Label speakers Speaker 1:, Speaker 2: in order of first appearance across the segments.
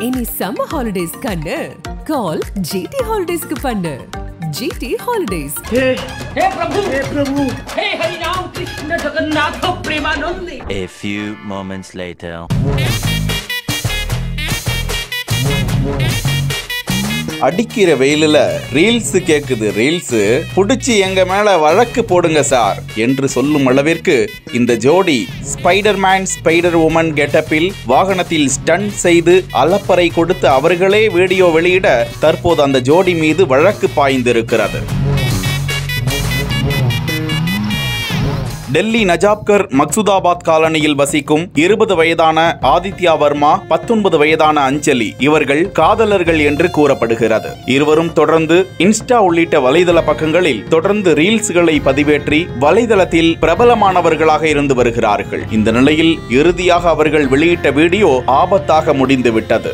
Speaker 1: இனி summer holidays கண்ணு கால் GT ஹாலிடேஸ்க்கு பண்ணு ஜிடி ஹாலிடேஸ்
Speaker 2: हे प्रभु हे प्रभु हे Hari Ram Krishna Jagannath Premanand
Speaker 3: A few moments later.
Speaker 4: அடிக்கிற வெயிலுல ரீல்ஸ் கேக்குது ரீல்ஸ் புடிச்சு எங்க மேல வழக்கு போடுங்க சார் என்று சொல்லும் அளவிற்கு இந்த ஜோடி ஸ்பைடர்மேன் ஸ்பைடர் உமன் கெட்டப்பில் வாகனத்தில் ஸ்டன் செய்து அலப்பறை கொடுத்து அவர்களே வீடியோ வெளியிட தற்போது அந்த ஜோடி மீது வழக்கு பாய்ந்திருக்கிறது டெல்லி நஜாப்கர் மக்சுதாபாத் காலனியில் வசிக்கும் இருபது வயதான ஆதித்யா வர்மா பத்தொன்பது வயதான அஞ்சலி இவர்கள் காதலர்கள் என்று கூறப்படுகிறது இருவரும் தொடர்ந்து இன்ஸ்டா உள்ளிட்ட வலைதள பக்கங்களில் தொடர்ந்து ரீல்ஸ்களை பதிவேற்றி வலைதளத்தில் பிரபலமானவர்களாக இருந்து வருகிறார்கள் இந்த நிலையில் இறுதியாக அவர்கள் வெளியிட்ட வீடியோ ஆபத்தாக முடிந்து விட்டது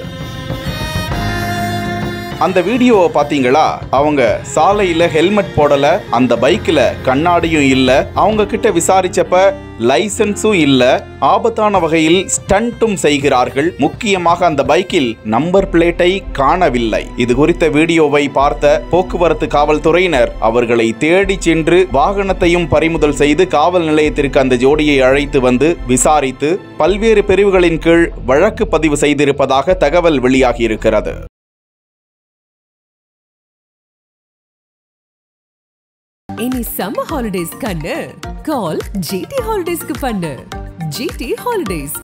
Speaker 4: அந்த வீடியோவை பாத்தீங்களா அவங்க சாலையில ஹெல்மெட் போடல அந்த பைக்ல கண்ணாடியும் இல்ல அவங்க கிட்ட விசாரிச்சப்ப லைசன்ஸும் இல்ல ஆபத்தான வகையில் ஸ்டண்ட்டும் செய்கிறார்கள் முக்கியமாக அந்த பைக்கில் நம்பர் பிளேட்டை காணவில்லை இது குறித்த வீடியோவை பார்த்த போக்குவரத்து காவல்துறையினர் அவர்களை தேடி சென்று வாகனத்தையும் பறிமுதல் செய்து காவல் நிலையத்திற்கு அந்த ஜோடியை அழைத்து வந்து விசாரித்து பல்வேறு பிரிவுகளின் கீழ் வழக்கு பதிவு செய்திருப்பதாக தகவல் வெளியாகியிருக்கிறது
Speaker 1: இனி சம்மர் ஹாலிடேஸ் கண்ணு கால் ஜிடி ஹாலிடேஸ்க்கு பண்ணு ஜிடி ஹாலிடேஸ்